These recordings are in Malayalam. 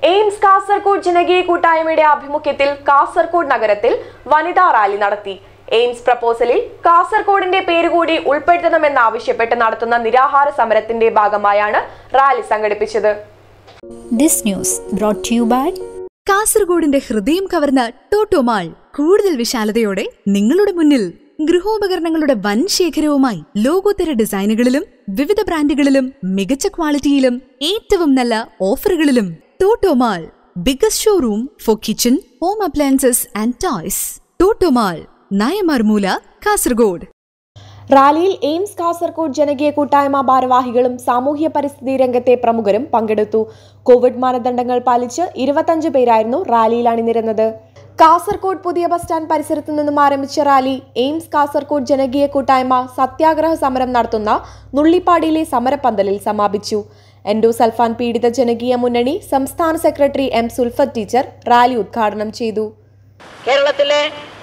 എയിംസ് കാസർകോട് ജനകീയ കൂട്ടായ്മയുടെ ആഭിമുഖ്യത്തിൽ കാസർകോട് നഗരത്തിൽ വനിതാ റാലി നടത്തി എയിംസ് പ്രപ്പോസലിൽ കാസർകോടിന്റെ പേരുകൂടി ഉൾപ്പെടുത്തണമെന്നാവശ്യപ്പെട്ട് നടത്തുന്ന നിരാഹാര സമരത്തിന്റെ ഭാഗമായാണ് റാലി സംഘടിപ്പിച്ചത് This news brought to you by കാസർഗോഡിന്റെ ഹൃദയം കവർന്ന ടോട്ടോമാൾ കൂടുതൽ വിശാലതയോടെ നിങ്ങളുടെ മുന്നിൽ ഗൃഹോപകരണങ്ങളുടെ വൻ ശേഖരവുമായി ലോകോത്തര ഡിസൈനുകളിലും വിവിധ ബ്രാൻഡുകളിലും മികച്ച ക്വാളിറ്റിയിലും ഏറ്റവും നല്ല ഓഫറുകളിലും Toto mall biggest showroom for kitchen home appliances and toys Toto mall Nayanmarmoola Kasaragod റാലിയിൽ എയിംസ് കാസർകോട് ജനകീയ കൂട്ടായ്മ ഭാരവാഹികളും സാമൂഹ്യ പരിസ്ഥിതി രംഗത്തെ പ്രമുഖരും പങ്കെടുത്തു കോവിഡ് മാനദണ്ഡങ്ങൾ പാലിച്ച് ഇരുപത്തഞ്ച് പേരായിരുന്നു റാലിയിൽ അണിനിരുന്നത് കാസർകോട് പുതിയ ബസ് സ്റ്റാൻഡ് പരിസരത്തു നിന്നും ആരംഭിച്ച റാലി എയിംസ് കാസർകോട് ജനകീയ കൂട്ടായ്മ സത്യാഗ്രഹ സമരം നടത്തുന്ന നുള്ളിപ്പാടിയിലെ സമരപ്പന്തലിൽ സമാപിച്ചു എൻഡോസൾഫാൻ പീഡിത ജനകീയ മുന്നണി സംസ്ഥാന secretary M Sulfath teacher rally ഉദ്ഘാടനം ചെയ്തു കേരളത്തിലെ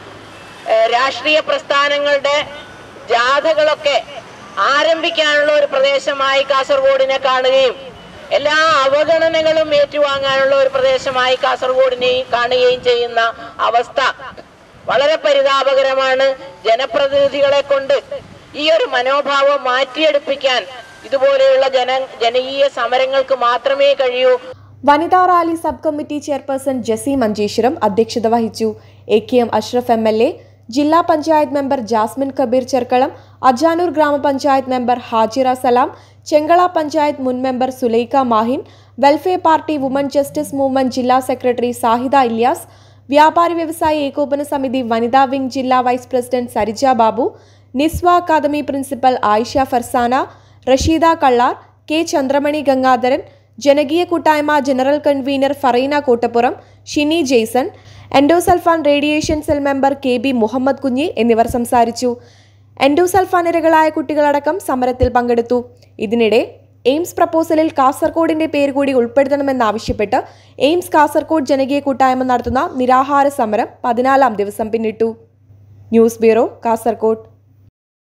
ഏഹ്, രാഷ്ട്രീയ പ്രസ്ഥാനങ്ങളുടെ ജാഥകളൊക്കെ ആരംഭിക്കാനുള്ള ഒരു പ്രദേശമായി കാസർഗോഡിനെ കാണുകയും എല്ലാ അവഗണനകളും ഏറ്റുവാങ്ങാനുള്ള ഒരു പ്രദേശമായി കാസർഗോഡിനെയും കാണുകയും ചെയ്യുന്ന അവസ്ഥ വളരെ പരിതാപകരമാണ് ജനപ്രതിനിധികളെ കൊണ്ട് ഈ ഒരു മനോഭാവം മാറ്റിയെടുപ്പിക്കാൻ ഇതുപോലെയുള്ള ജന ജനകീയ സമരങ്ങൾക്ക് മാത്രമേ കഴിയൂ വനിതാ റാലി സബ് കമ്മിറ്റി ചെയർപേഴ്സൺ ജസി മഞ്ചേശ്വരം അധ്യക്ഷത വഹിച്ചു A K M Ashraf M L A ജില്ലാ പഞ്ചായത്ത് മെമ്പർ ജാസ്മിൻ കബീർ ചെർക്കളം അജാനൂർ ഗ്രാമപഞ്ചായത്ത് മെമ്പർ ഹാജിറ സലാം ചെങ്കള പഞ്ചായത്ത് മുൻ member Sulaikha Mahin welfare party woman justice movement ജില്ലാ സെക്രട്ടറി സാഹിദ ഇല്യാസ് വ്യാപാരി വ്യവസായ ഏകോപന സമിതി വനിതാ വിംഗ് ജില്ലാ vice president സരിജ Babu Nizwa academy principal Ayisha Farsana Rasheeda Kallar K Chandramani Gangadharan ജനകീയ കൂട്ടായ്മ general convener Fareena Kottappuram Shini Jason endosulfan radiation cell member K B Muhammad Kunhi എന്നിവർ സംസാരിച്ചു എൻഡോസൾഫാൻ ഇരകളായ കുട്ടികളടക്കം സമരത്തിൽ പങ്കെടുത്തു ഇതിനിടെ എയിംസ് പ്രപ്പോസലിൽ കാസർകോടിന്റെ പേര് കൂടി ഉൾപ്പെടുത്തണമെന്നാവശ്യപ്പെട്ട് എയിംസ് കാസർകോട് ജനകീയ കൂട്ടായ്മ നടത്തുന്ന നിരാഹാര സമരം പതിനാലാം ദിവസം പിന്നിട്ടു ന്യൂസ് ബ്യൂറോ കാസർകോട്